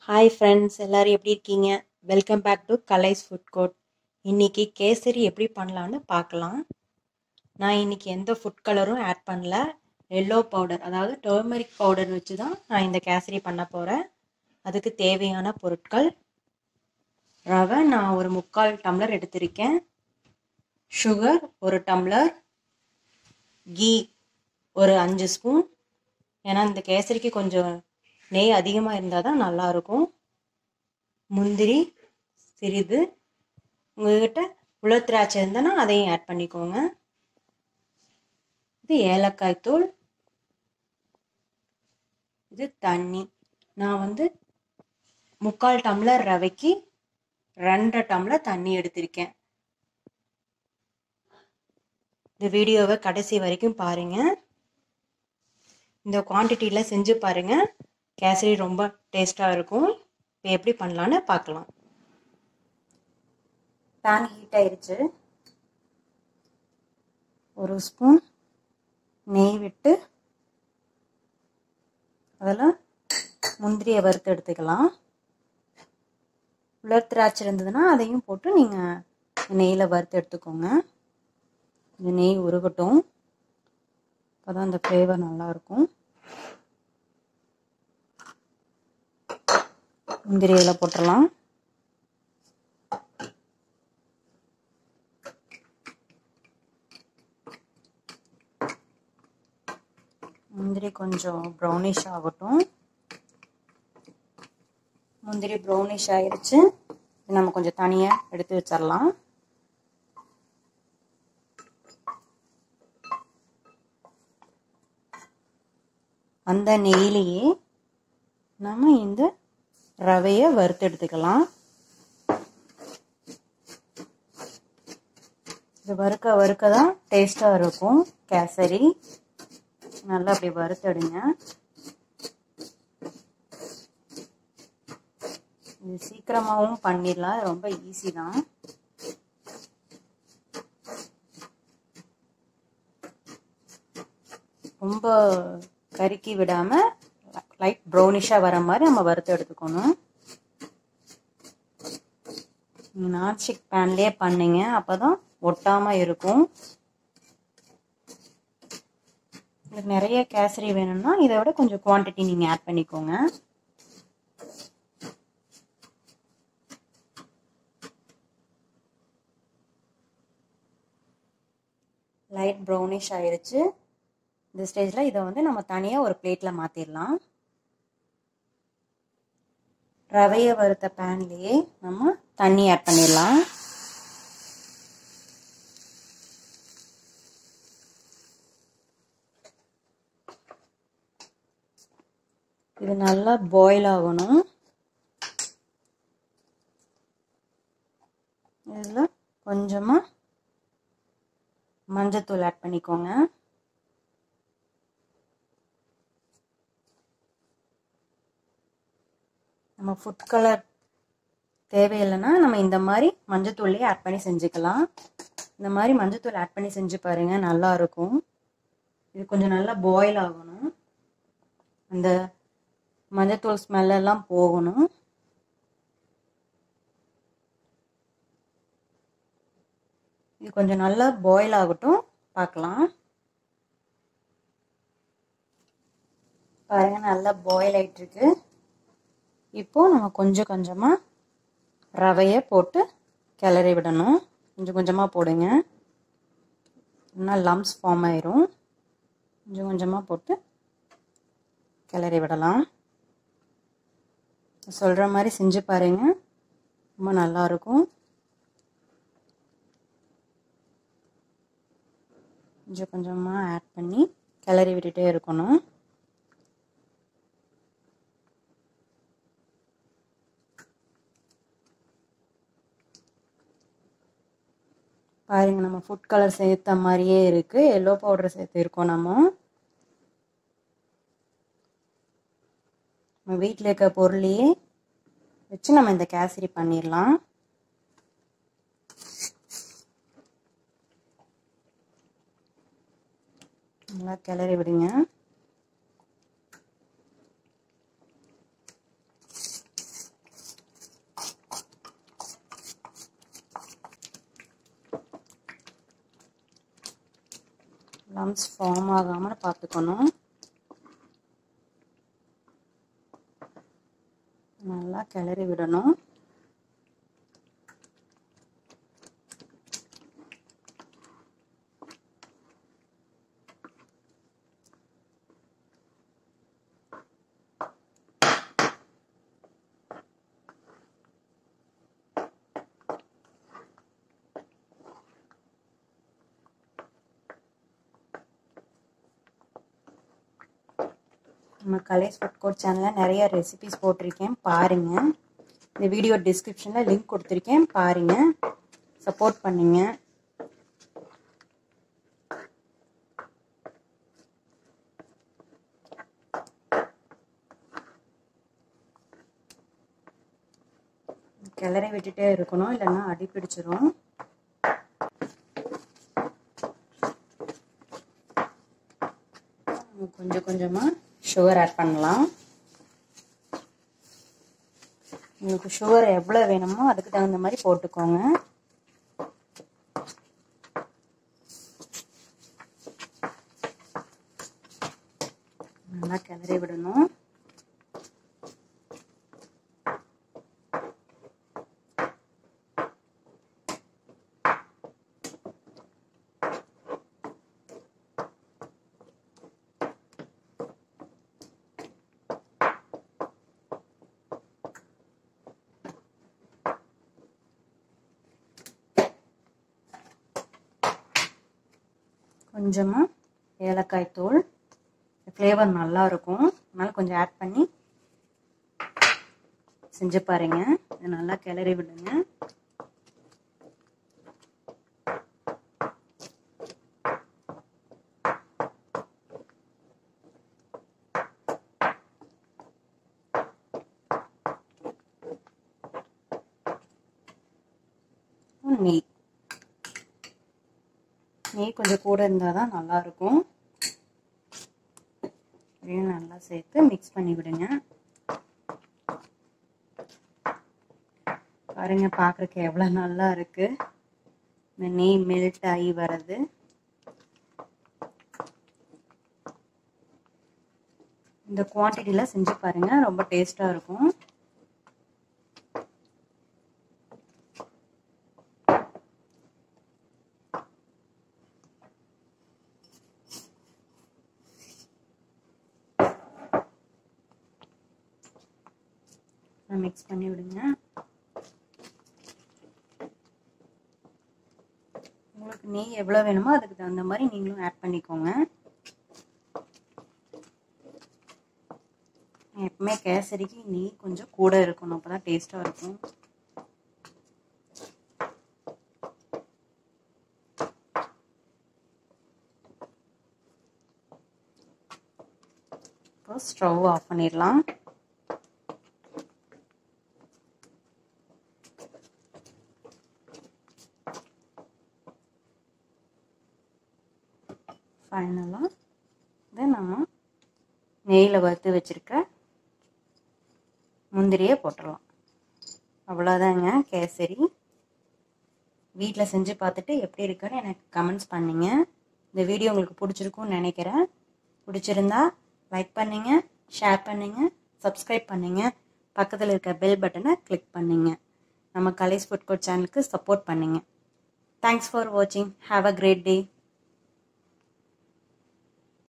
hi friends எல்லாரும் எப்படி இருக்கீங்க welcome back to Kalai's food court இன்னைக்கு கேசரி எப்படி பண்ணலான்னு பார்க்கலாம் நான் இன்னைக்கு எந்த ஃபுட் கலரும் ஆட் பண்ணல எல்லோ பவுடர் அதாவது டர்மரிக் பவுடர் வச்சு தான் நான் இந்த கேசரி பண்ண போகிறேன் அதுக்கு தேவையான பொருட்கள் ரவை நான் ஒரு முக்கால் டம்ளர் எடுத்திருக்கேன் சுகர் ஒரு டம்ளர் கீ ஒரு அஞ்சு ஸ்பூன் ஏன்னா இந்த கேசரிக்கு கொஞ்சம் நெய் அதிகமாக இருந்தால் தான் நல்லாயிருக்கும் முந்திரி சிறிது உங்கள்கிட்ட உலர் திராட்சை இருந்தனா அதையும் ஆட் பண்ணிக்கோங்க இது ஏலக்காய் தூள் இது தண்ணி நான் வந்து முக்கால் டம்ளர் ரவைக்கு ரெண்டரை டம்ளர் தண்ணி எடுத்திருக்கேன் இந்த வீடியோவை கடைசி வரைக்கும் பாருங்கள் இந்த குவான்டிட்டியில் செஞ்சு பாருங்கள் கேசரி ரொம்ப டேஸ்ட்டாக இருக்கும் இப்போ எப்படி பண்ணலான்னு பார்க்கலாம் பேன் ஹீட் ஆயிடுச்சு ஒரு ஸ்பூன் நெய் விட்டு அதில் முந்திரியை வறுத்து எடுத்துக்கலாம் உலர் திராட்சை இருந்ததுன்னா அதையும் போட்டு நீங்கள் நெய்யில் வறுத்து எடுத்துக்கோங்க இந்த நெய் உருகட்டும் அப்போ தான் அந்த ஃப்ளேவர் நல்லாயிருக்கும் முந்திரி இதில் போட்டுடலாம் முந்திரி கொஞ்சம் ப்ரௌனிஷ் ஆகட்டும் முந்திரி ப்ரௌனிஷ் ஆயிடுச்சு நம்ம கொஞ்சம் தனியாக எடுத்து வச்சிடலாம் அந்த நெய்லேயே நம்ம இந்த ரவையை வறுத்து எடுத்துக்கலாம் இது வறுக்க வறுக்க தான் டேஸ்ட்டாக இருக்கும் கேசரி நல்லா அப்படி வறுத்தெடுங்க இது சீக்கிரமாகவும் பண்ணிடலாம் ரொம்ப ஈஸி தான் ரொம்ப கருக்கி விடாமல் லைட் ப்ரௌனிஷாக வர மாதிரி நம்ம வறுத்து எடுத்துக்கணும் நான்ஸ்டிக் பேன்லேயே பண்ணுங்க அப்போ தான் ஒட்டாமல் இருக்கும் உங்களுக்கு நிறைய கேசரி வேணும்னா இதை விட கொஞ்சம் குவான்டிட்டி நீங்கள் ஆட் பண்ணிக்கோங்க லைட் ப்ரௌனிஷ் ஆயிடுச்சு இந்த ஸ்டேஜில் இதை வந்து நம்ம தனியாக ஒரு பிளேட்டில் மாற்றிடலாம் ரவையை வறுத்த பேன்லேயே நம்ம தண்ணி ஆட் பண்ணிடலாம் இது நல்லா பாயில் ஆகணும் இதில் கொஞ்சமாக மஞ்சத்தூள் ஆட் பண்ணிக்கோங்க நம்ம ஃபுட் கலர் தேவையில்லைன்னா நம்ம இந்த மாதிரி மஞ்சத்தூள்லேயே ஆட் பண்ணி செஞ்சுக்கலாம் இந்த மாதிரி மஞ்சத்தூள் ஆட் பண்ணி செஞ்சு பாருங்கள் நல்லாயிருக்கும் இது கொஞ்சம் நல்லா பாயில் ஆகணும் அந்த மஞ்சத்தூள் ஸ்மெல்லெல்லாம் போகணும் இது கொஞ்சம் நல்லா பாயில் ஆகட்டும் பார்க்கலாம் பாருங்கள் நல்லா பாயில் ஆகிட்டுருக்கு இப்போது நம்ம கொஞ்சம் கொஞ்சமாக ரவையை போட்டு கிளறி விடணும் கொஞ்சம் கொஞ்சமாக போடுங்க இல்லைன்னா லம்ஸ் ஃபார்ம் ஆயிரும் கொஞ்சம் கொஞ்சமாக போட்டு கிளறி விடலாம் சொல்கிற மாதிரி செஞ்சு பாருங்கள் ரொம்ப நல்லாயிருக்கும் கொஞ்சம் கொஞ்சமாக ஆட் பண்ணி கிளறி விட்டுட்டே இருக்கணும் பாருங்க நம்ம ஃபுட் கலர் சேர்த்த மாதிரியே இருக்குது எல்லோ பவுடர் சேர்த்துருக்கோம் நம்ம நம்ம வீட்டில் இருக்க பொருளையே வச்சு நம்ம இந்த கேசரி பண்ணிடலாம் நல்லா கிளறி விடுங்க லம்ஸ் ஃபார்ம் ஆகாமல் பார்த்துக்கணும் நல்லா கிளறி விடணும் நம்ம கலேஸ் ஃபுட் கோட் சேனலில் நிறைய ரெசிபிஸ் போட்டிருக்கேன் பாருங்கள் இந்த வீடியோ டிஸ்கிரிப்ஷனில் லிங்க் கொடுத்துருக்கேன் பாருங்கள் சப்போர்ட் பண்ணுங்க கிளறி விட்டுட்டே இருக்கணும் இல்லைன்னா அடி பிடிச்சிரும் கொஞ்சம் கொஞ்சமாக சுகர் ஆட் பண்ணலாம் உங்களுக்கு சுகர் எவ்வளோ வேணுமோ அதுக்கு தகுந்த மாதிரி போட்டுக்கோங்க நல்லா கிளறி விடணும் கொஞ்சமாக ஏலக்காய் தூள் ஃப்ளேவர் நல்லா இருக்கும் அதனால் கொஞ்சம் ஆட் பண்ணி செஞ்சு பாருங்க இது நல்லா கிளறி விடுங்க நெய் நெய் கொஞ்சம் கூட இருந்தால் தான் நல்லாயிருக்கும் இதையும் நல்லா சேர்த்து மிக்ஸ் பண்ணி விடுங்க பாருங்க பார்க்குறக்கு எவ்வளோ நல்லா இருக்கு இந்த நெய் மெல்ட் ஆகி வர்றது இந்த குவான்டிட்டியில் செஞ்சு பாருங்க ரொம்ப டேஸ்ட்டாக இருக்கும் மிக்ஸ் பண்ணி விடுங்க உங்களுக்கு நெய் எவ்வளோ வேணுமோ அதுக்கு தகுந்த மாதிரி நீங்களும் ஆட் பண்ணிக்கோங்க எப்பவுமே கேசரிக்கு நெய் கொஞ்சம் கூட இருக்கணும் அப்போ தான் டேஸ்ட்டாக இருக்கும் இப்போ ஸ்டவ் ஆஃப் பண்ணிடலாம் ஃபைனலாக இதை நம்ம நெய்யில் வறுத்து வச்சுருக்க முந்திரியை போட்டுடலாம் அவ்வளோதாங்க கேசரி வீட்டில் செஞ்சு பார்த்துட்டு எப்படி இருக்குன்னு எனக்கு கமெண்ட்ஸ் பண்ணிங்க இந்த வீடியோ உங்களுக்கு பிடிச்சிருக்கும்னு நினைக்கிறேன் பிடிச்சிருந்தா லைக் பண்ணுங்க ஷேர் பண்ணுங்க சப்ஸ்கிரைப் பண்ணுங்க பக்கத்தில் இருக்க பெல் பட்டனை கிளிக் பண்ணுங்க நம்ம கலேஸ் ஃபுட் கோட் சேனலுக்கு சப்போர்ட் பண்ணுங்க தேங்க்ஸ் ஃபார் வாட்சிங் ஹாவ் அ கிரேட் டே